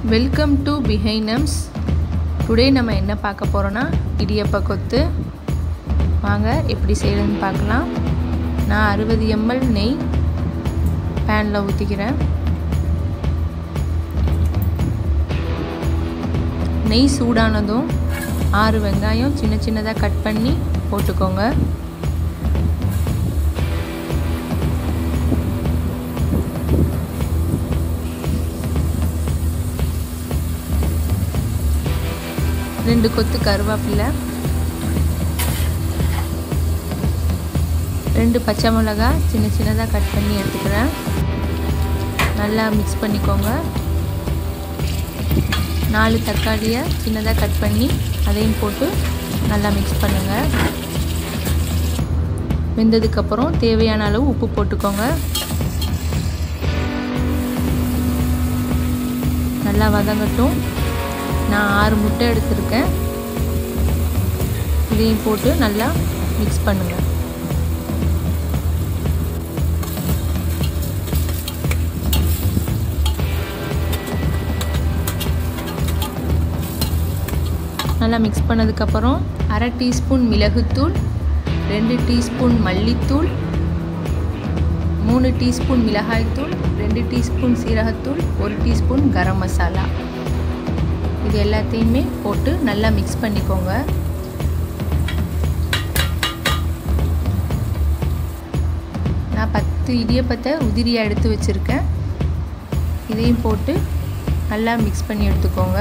welcome to பிஹைனம்ஸ் today நம்ம என்ன பார்க்க போகிறோன்னா இடியப்ப கொத்து வாங்க எப்படி செய்யறதுன்னு பார்க்கலாம் நான் அறுபது எம்எல் நெய் பேனில் ஊற்றிக்கிறேன் நெய் சூடானதும் ஆறு வெங்காயம் சின்ன சின்னதாக கட் பண்ணி போட்டுக்கோங்க ரெண்டு கொத்து கருவேப்பிலை ரெண்டு பச்சை மிளகா சின்ன சின்னதாக கட் பண்ணி எடுத்துக்கிறேன் நல்லா மிக்ஸ் பண்ணிக்கோங்க நாலு தக்காளியை சின்னதாக கட் பண்ணி அதையும் போட்டு நல்லா மிக்ஸ் பண்ணுங்கள் வெந்ததுக்கப்புறம் தேவையான அளவு உப்பு போட்டுக்கோங்க நல்லா வதங்கட்டும் நான் ஆறு முட்டை எடுத்திருக்கேன் இதையும் போட்டு நல்லா மிக்ஸ் பண்ணுங்கள் நல்லா மிக்ஸ் பண்ணதுக்கப்புறம் அரை டீஸ்பூன் மிளகுத்தூள் ரெண்டு டீஸ்பூன் மல்லித்தூள் மூணு டீஸ்பூன் மிளகாய்த்தூள் ரெண்டு டீஸ்பூன் சீரகத்தூள் ஒரு டீஸ்பூன் கரம் மசாலா இது எல்லாத்தையுமே போட்டு நல்லா மிக்ஸ் பண்ணிக்கோங்க நான் பத்து இடியப்பத்தை உதிரியாக எடுத்து வச்சுருக்கேன் இதையும் போட்டு நல்லா மிக்ஸ் பண்ணி எடுத்துக்கோங்க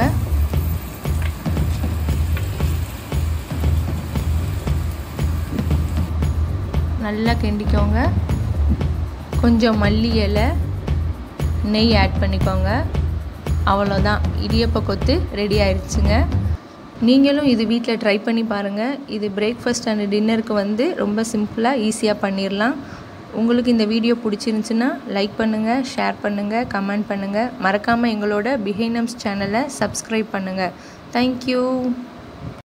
நல்லா கிண்டிக்கோங்க கொஞ்சம் மல்லி இலை நெய் ஆட் பண்ணிக்கோங்க அவ்வளோதான் இடியப்ப கொத்து ரெடி ஆயிடுச்சுங்க நீங்களும் இது வீட்டில் ட்ரை பண்ணி பாருங்கள் இது பிரேக்ஃபாஸ்ட் அண்ட் டின்னருக்கு வந்து ரொம்ப சிம்பிளாக ஈஸியாக பண்ணிடலாம் உங்களுக்கு இந்த வீடியோ பிடிச்சிருந்துச்சுன்னா லைக் பண்ணுங்கள் ஷேர் பண்ணுங்கள் கமெண்ட் பண்ணுங்கள் மறக்காமல் எங்களோட பிஹைனம்ஸ் சேனலை சப்ஸ்கிரைப் பண்ணுங்கள் தேங்க்யூ